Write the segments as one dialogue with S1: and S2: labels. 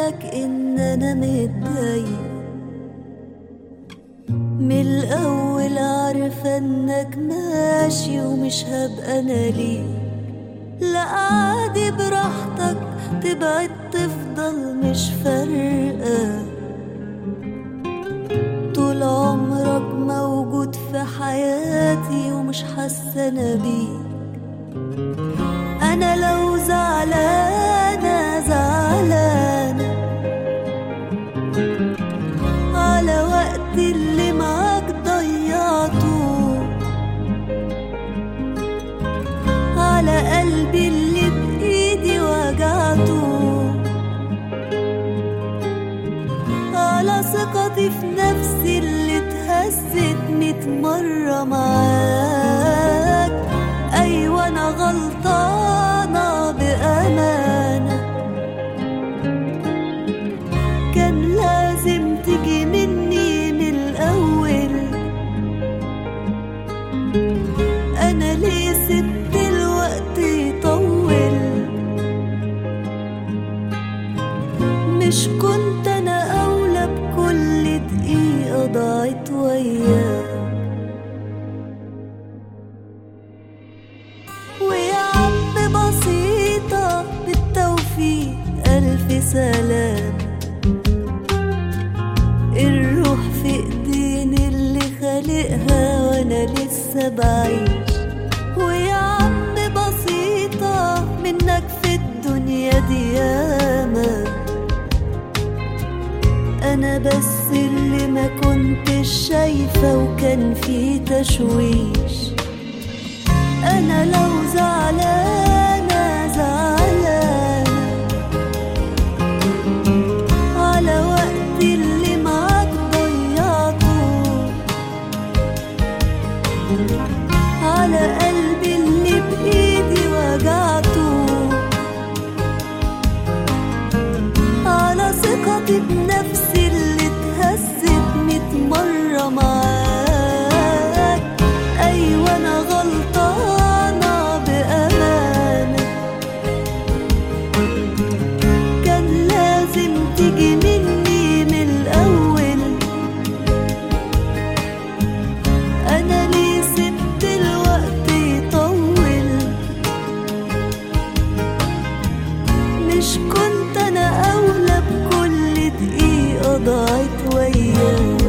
S1: قالك ان انا متضايق من الاول عارفه انك ماشي ومش هبقى انا ليك لا عادي براحتك تبعد تفضل مش فارقه طول عمرك موجود في حياتي ومش حاسه انا بيك انا لو زعلانه زعلانه على وقت اللي معاك ضيعته على قلبي اللي بايدي وجعته على ثقتي في نفسي اللي اتهزت ميت مرة معاك أيوة أنا غلطانة بأمانة كان لازم تيجي مني من الأول أنا ليه سبت الوقت يطول مش كنت أنا أولى بكل دقيقة ضاعت وياك ويا عم بسيطة بالتوفيق ألف سلام الروح في ايدين اللي خالقها وانا لسه بعيش ويا عم بسيطة منك في الدنيا دي ياما انا بس اللي ما كنتش شايفة وكان في تشويش انا لو زعلانة زعلانة على وقت اللي معاك ضيعته على قلبي اللي بإيدي وجعته على ثقتي بنفسي اللي اتهزت ميت مرة معاك أيوة أنا غلطانة بأمانة كان لازم تيجي مني من الأول أنا ليه سبت الوقت يطول مش كنت أنا أولى بكل دقيقة ضاعت وياك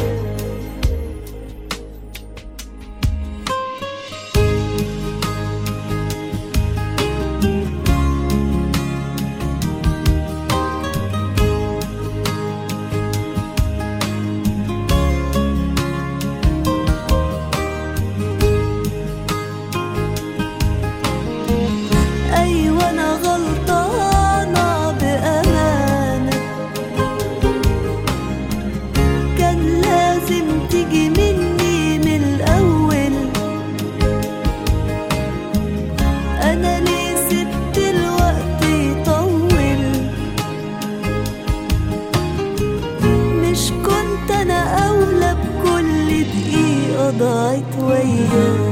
S1: أيوة أنا غلطانة بأمانة كان لازم تيجي مني من الأول أنا ليه سبت الوقت يطول مش كنت أنا أولى بكل دقيقة ضاعت وياك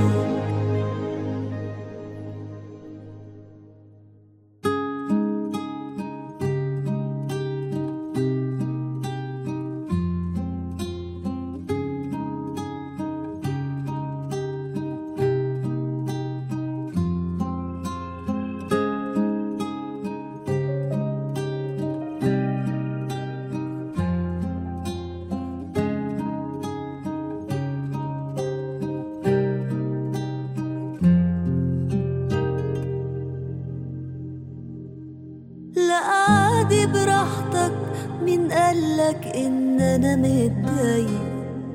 S1: لا عادي براحتك مين قالك ان انا متضايق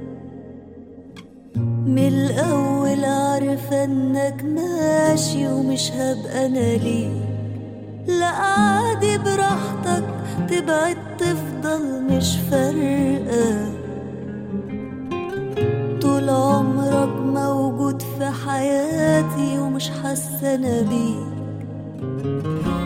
S1: من الاول عارفه انك ماشي ومش هبقى انا ليك لا عادي براحتك تبعد تفضل مش فارقه طول عمرك موجود في حياتي ومش حاسه انا بيك